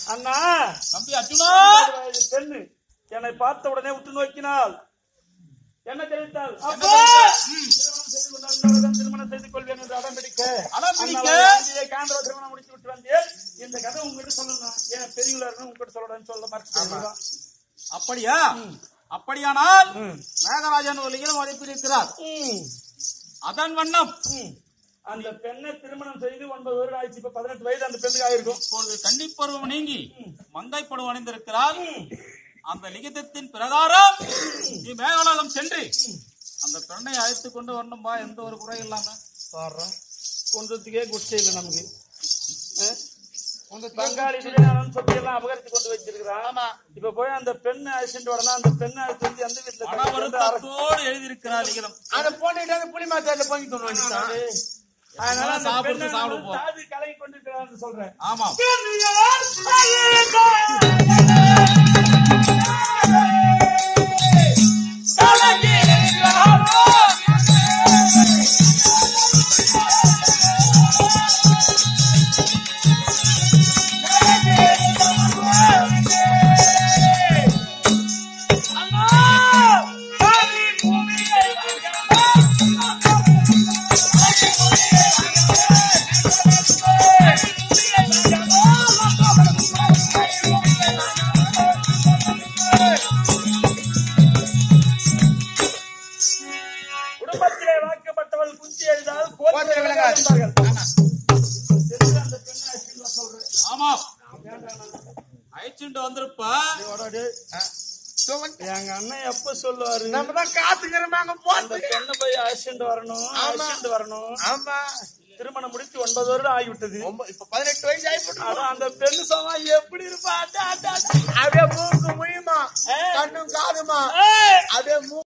அண்ணா தம்பி அர்ஜுனா ஒன்பது வயது பெண்ணு என்னை பார்த்த உடனே உற்று நோக்கினாள் என்ன தெரிவித்தாள் அப்பா திருமணம் செய்து கொண்டால் திருமணம் செய்து கொள்வேன் என்று அடம் பிடிக்க அடம் பிடிக்க? அண்ணா, இந்திய காந்திர திருமணம் முடித்து விட்டு வந்தேன் இந்த கதை உங்ககிட்ட சொல்லணும் ஏன் பெரியவங்களா இருக்கணும் உங்ககிட்ட சொல்லணும்னு சொல்ல மறந்து அப்படியா அப்படியானால் மேகராஜன் ஒரு லிங்கம் அனுப்பியிருக்கிறார் அதன் வண்ணம் அந்த பெண்ணை திருமணம் செய்து ஒன்பது வருடம் ஆயிடுச்சு இப்ப பதினெட்டு வயது அந்த பெண்ணுக்கு ஆயிருக்கும் இப்பொழுது கன்னிப்பருவம் நீங்கி மங்கை பருவம் அணிந்திருக்கிறார் அந்த லிகிதத்தின் பிரகாரம் நீ மேகலாகம் சென்று அந்த பெண்ணை அழைத்துக் கொண்டு வரணும்பா எந்த ஒரு குறை இல்லாம பாடுறோம் கொன்றதுக்கே குச்சை இல்லை நமக்கு அஹ்? பங்காளி திடீர்னு சொத்து எல்லாம் அபகரித்து கொண்டு வச்சிருக்கிறான் இப்ப போய் அந்த பெண்ணை அழைச்சிட்டு வரணும் அந்த பெண்ணை அழைத்து வந்து எந்த வீட்டுல மன வருத்தத்தோடு எழுதியிருக்கிறார் லிகிதம் அதை போட்டுட்டு அந்த புளி மாத்தாடுல பொங்கி தோணும் வேண்டியதுதான். அதனால அந்த சாப்பிட்டு பெண்ணை சாப்பிட நான் போ. சாதி கலை கொண்டிருக்கிறான்னு சொல்றேன் ஆமாம் குடும்பத்திலே வாக்கப்பட்டவள் குஞ்சி எழுதால் கோத்திர கோத்திர விலங்காது. விலங்காது சென்று அந்த பெண்ணை அழைச்சிட்டு வர சொல்றேன் ஆமாம் அழைச்சுட்டு வந்திருப்பா சோமன், எங்க அண்ணன் எப்ப சொல்லுவாரு நம்ம தான் காத்துக்கிறோமே அங்க அந்த போறதுக்கு. பெண்ணை போய் அழைச்சிட்டு வரணும் அழைச்சிட்டு வரணும் ஆமா திருமணம் முடித்து ஒன்பது வருடம் ஆகிவிட்டது ஒம்ப- இப்ப பதினெட்டு வயசு ஆயிப்போட்டு ஆனா அந்த பெண்ணு சொன்னா எப்படி இருப்பா அடா, அடா, அடா. அப்படியே மூக்கு முழியுமா கண்ணும் காதுமா ஏய்! அப்படியே மூ